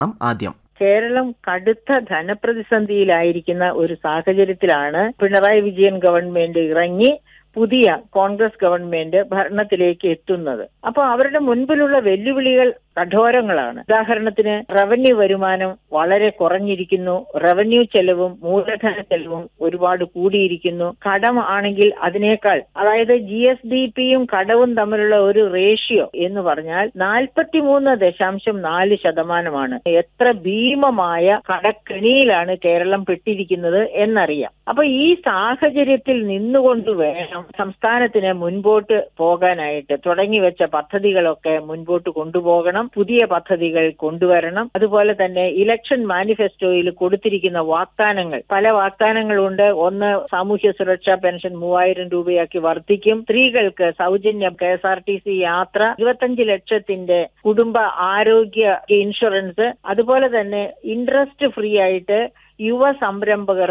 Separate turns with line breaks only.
ആദ്യം
കേരളം കടുത്ത ധനപ്രതിസന്ധിയിലായിരിക്കുന്ന ഒരു സാഹചര്യത്തിലാണ് പിണറായി വിജയൻ ഗവൺമെന്റ് ഇറങ്ങി പുതിയ കോൺഗ്രസ് ഗവൺമെന്റ് ഭരണത്തിലേക്ക് എത്തുന്നത് അപ്പോൾ അവരുടെ മുൻപിലുള്ള വെല്ലുവിളികൾ കഠോരങ്ങളാണ് ഉദാഹരണത്തിന് റവന്യൂ വരുമാനം വളരെ കുറഞ്ഞിരിക്കുന്നു റവന്യൂ ചെലവും മൂലധന ചെലവും ഒരുപാട് കൂടിയിരിക്കുന്നു കടം ആണെങ്കിൽ അതിനേക്കാൾ അതായത് ജി എസ് ഡി പിയും കടവും തമ്മിലുള്ള ഒരു റേഷ്യോ എന്ന് പറഞ്ഞാൽ നാൽപ്പത്തിമൂന്ന് ദശാംശം നാല് ശതമാനമാണ് എത്ര ഭീമമായ കടക്കെണിയിലാണ് കേരളം പെട്ടിരിക്കുന്നത് എന്നറിയാം അപ്പൊ ഈ സാഹചര്യത്തിൽ നിന്നുകൊണ്ട് വേണം സംസ്ഥാനത്തിന് മുൻപോട്ട് പോകാനായിട്ട് തുടങ്ങിവെച്ച പദ്ധതികളൊക്കെ മുൻപോട്ട് കൊണ്ടുപോകണം പുതിയ പദ്ധതികൾ കൊണ്ടുവരണം അതുപോലെ തന്നെ ഇലക്ഷൻ മാനിഫെസ്റ്റോയിൽ കൊടുത്തിരിക്കുന്ന വാഗ്ദാനങ്ങൾ പല വാഗ്ദാനങ്ങളുണ്ട് ഒന്ന് സാമൂഹ്യ സുരക്ഷാ പെൻഷൻ മൂവായിരം രൂപയാക്കി വർദ്ധിക്കും സ്ത്രീകൾക്ക് സൗജന്യ K S R T C യാത്ര ഇരുപത്തഞ്ച് ലക്ഷത്തിന്റെ കുടുംബ ആരോഗ്യ ഇൻഷുറൻസ് അതുപോലെ തന്നെ ഇൻട്രസ്റ്റ് ഫ്രീ ആയിട്ട് യുവ സംരംഭകർ